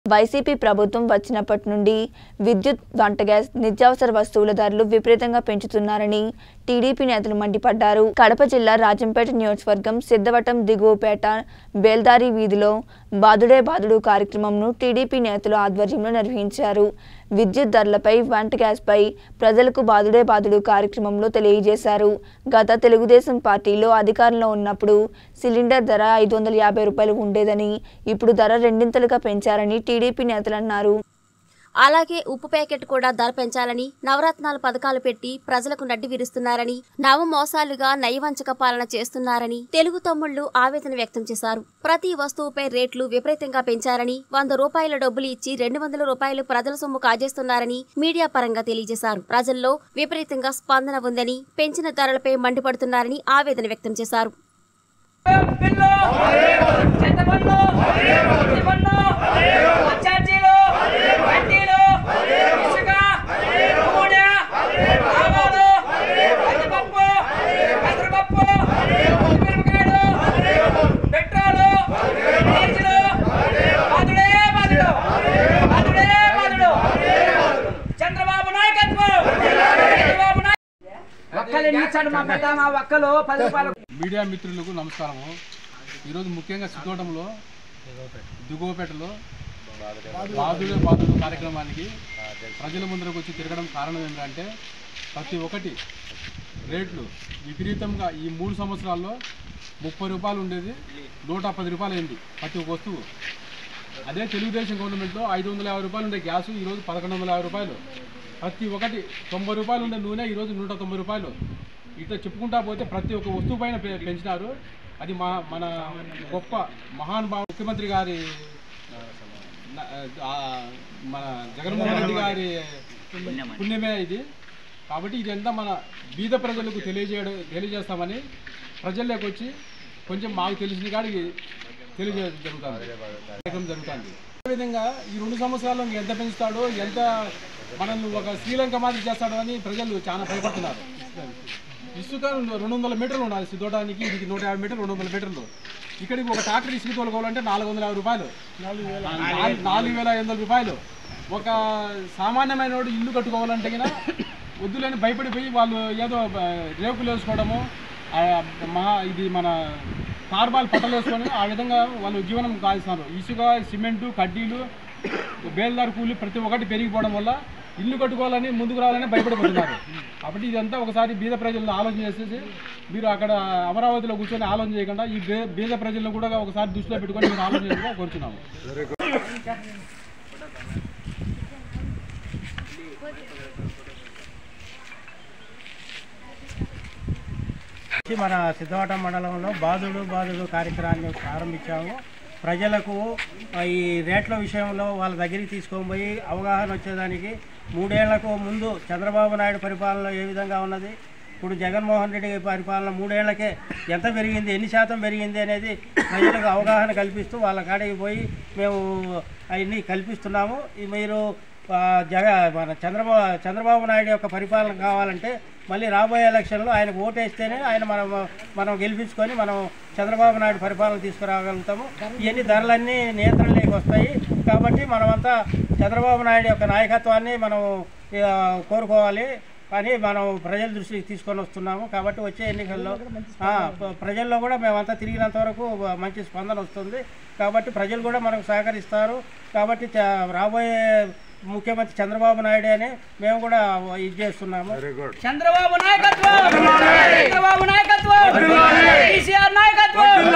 YCP ప్రభుత్వం వచ్చినప్పటి నుండి విద్యుత్ వంట గ్యాస్ నిత్యావసర వస్తువుల ధరలు విపరీతంగా పెంచుతున్నారని టీడీపీ నేతలు మండిపడ్డారు కడప జిల్లా రాజంపేట నియోజకవర్గం సిద్ధవటం దిగువపేట బేల్దారి వీధిలో బాదుడే బాదుడు కార్యక్రమంను టీడీపీ నేతలు ఆధ్వర్యంలో నిర్వహించారు విద్యుత్ ధరలపై వంట గ్యాస్పై ప్రజలకు బాదుడే బాదుడు కార్యక్రమంలో తెలియజేశారు గత తెలుగుదేశం పార్టీలో అధికారంలో ఉన్నప్పుడు సిలిండర్ ధర ఐదు వందల యాభై రూపాయలు ఉండేదని ఇప్పుడు ధర రెండింతలుగా పెంచారని టీడీపీ నేతలు అన్నారు అలాగే ఉప్పు ప్యాకెట్ కూడా ధర పెంచాలని నవరత్నాల పథకాలు పెట్టి ప్రజలకు నడ్డి విరుస్తున్నారని నవ మోసాలుగా నయవంచక పాలన చేస్తున్నారని తెలుగు తమ్ముళ్లు ఆవేదన వ్యక్తం చేశారు ప్రతి వస్తువుపై రేట్లు విపరీతంగా పెంచారని వంద రూపాయల డబ్బులు ఇచ్చి రెండు వందల రూపాయలు ప్రజల సొమ్ము కాజేస్తున్నారని మీడియా పరంగా తెలియజేశారు ప్రజల్లో విపరీతంగా స్పందన ఉందని పెంచిన ధరలపై మండిపడుతున్నారని ఆవేదన వ్యక్తం చేశారు బిల్లు చెత్తపన్ను పన్ను ఛార్జీలు వడ్డీలు ఇసుక నూనె ఆవాలు కందిపప్పు పెసరపప్పు మిరపకాయలు పెట్రోలు డీజిలు బాధుడే బాధుడు బాధుడే బాధుడు చంద్రబాబు నాయకత్వం చంద్రబాబు నాయ ఒక్కలు ఎన్ని ఇచ్చాడు మా పెద్ద మా ఒక్కలు పది రూపాయలు మీడియా మిత్రులకు నమస్కారము ఈరోజు ముఖ్యంగా సిద్ధోటంలో దిగువపేటలో బాధుడే బాధుడు కార్యక్రమానికి ప్రజల ముందరకు వచ్చి తిరగడం కారణం ఏంటంటే ప్రతి ఒక్కటి రేట్లు విపరీతంగా ఈ మూడు సంవత్సరాల్లో ముప్పై రూపాయలు ఉండేది నూట పది రూపాయలు అయింది ప్రతి ఒక్క వస్తువు అదే తెలుగుదేశం గవర్నమెంట్లో ఐదు వందల యాభై రూపాయలు ఉండే గ్యాస్ ఈరోజు పదకొండు వందల యాభై రూపాయలు ప్రతి ఒక్కటి తొంభై రూపాయలు ఉండే నూనె ఈరోజు నూట తొంభై రూపాయలు ఇట్లా చెప్పుకుంటా పోతే ప్రతి ఒక్క వస్తువు పైన పె- పెంచినారు అది మా మన గొప్ప మహానుభావ ముఖ్యమంత్రి గారి న- ఆ, మన జగన్మోహన్ రెడ్డి గారి పుణ్యమే ఇది కాబట్టి ఇదంతా మన బీద ప్రజలకు తెలియజేయడం తెలియజేస్తామని ప్రజల్లోకి వచ్చి కొంచెం మాకు తెలిసిన కాడికి తెలియజేయడం జరుగుతుంది కార్యక్రమం జరుగుతుంది అదేవిధంగా ఈ రెండు సంవత్సరాల్లో ఎంత పెంచుతాడో ఎంత మనల్ని ఒక శ్రీలంక మాదిరి చేస్తాడో అని ప్రజలు చాలా భయపడుతున్నారు ఇసుక రెండు వందల మీటర్లు ఉండాలి సిద్ధోటానికి ఇది నూట యాభై మీటర్లు రెండు వందల మీటర్లు ఇక్కడికి ఒక ట్రాక్టర్ ఇసుక తోలుకోవాలంటే నాలుగు వందల యాభై రూపాయలు నాలుగు నాలుగు వేల ఐదు వందల రూపాయలు ఒక సామాన్యమైన వాడు ఇల్లు కట్టుకోవాలంటే గిన వద్దులని భయపడిపోయి వాళ్ళు ఏదో ఆ, రేకులు వేసుకోవడము ఆ, మహా ఇది మన కార్బాల్ పట్టలు వేసుకొని ఆ విధంగా వాళ్ళు జీవనం కాల్స్తున్నారు ఇసుక సిమెంటు కడ్డీలు బేల్దార్ కూలి ప్రతి ఒక్కటి పెరిగిపోవడం వల్ల ఇల్లు కట్టుకోవాలని ముందుకు రావాలని భయపడిపోతున్నారు కాబట్టి ఇదంతా ఒకసారి బీద ప్రజలను ఆలోచన చేసేసి మీరు అక్కడ అమరావతిలో కూర్చొని ఆలోచన చేయకుండా ఈ బే- బీద ప్రజలను కూడా ఒకసారి దృష్టిలో పెట్టుకొని మీరు ఆలోచన చేయాలని కోరుచున్నాము వచ్చి మన సిద్ధవటం మండలంలో బాధుడు బాధుడు కార్యక్రమాన్ని ప్రారంభించాము ప్రజలకు ఆ, ఈ రేట్ల విషయంలో వాళ్ళ దగ్గరికి తీసుకొని పోయి అవగాహన వచ్చేదానికి మూడేళ్లకు ముందు చంద్రబాబు నాయుడు పరిపాలన ఏ విధంగా ఉన్నది ఇప్పుడు జగన్మోహన్ రెడ్డి పరిపాలన మూడేళ్లకే ఎంత పెరిగింది ఎన్ని శాతం పెరిగింది అనేది ప్రజలకు అవగాహన కల్పిస్తూ వాళ్ళ కాడికి పోయి మేము అవన్నీ కల్పిస్తున్నాము ఈ మీరు ఆ, జగ మన చంద్రబాబు చంద్రబాబు నాయుడు యొక్క పరిపాలన కావాలంటే మళ్ళీ రాబోయే ఎలక్షన్లో ఆయనకు ఓటేస్తేనే ఆయన మనం మనం గెలిపించుకొని మనం చంద్రబాబు నాయుడు పరిపాలన తీసుకురాగలుగుతాము ఇవన్నీ ధరలన్నీ నియంత్రణలోకి వస్తాయి కాబట్టి మనమంతా చంద్రబాబు నాయుడు యొక్క నాయకత్వాన్ని మనం ఆ, కోరుకోవాలి అని మనం ప్రజల దృష్టికి తీసుకొని వస్తున్నాము కాబట్టి వచ్చే ఎన్నికల్లో ఆ, ప- ప్రజల్లో కూడా మేమంతా తిరిగినంత వరకు మంచి స్పందన వస్తుంది కాబట్టి ప్రజలు కూడా మనకు సహకరిస్తారు కాబట్టి చ- రాబోయే ముఖ్యమంత్రి చంద్రబాబు నాయుడు అని మేము కూడా ఇది చేస్తున్నాము చంద్రబాబు నాయకత్వం చంద్రబాబు నాయకత్వం కేసీఆర్ నాయకత్వం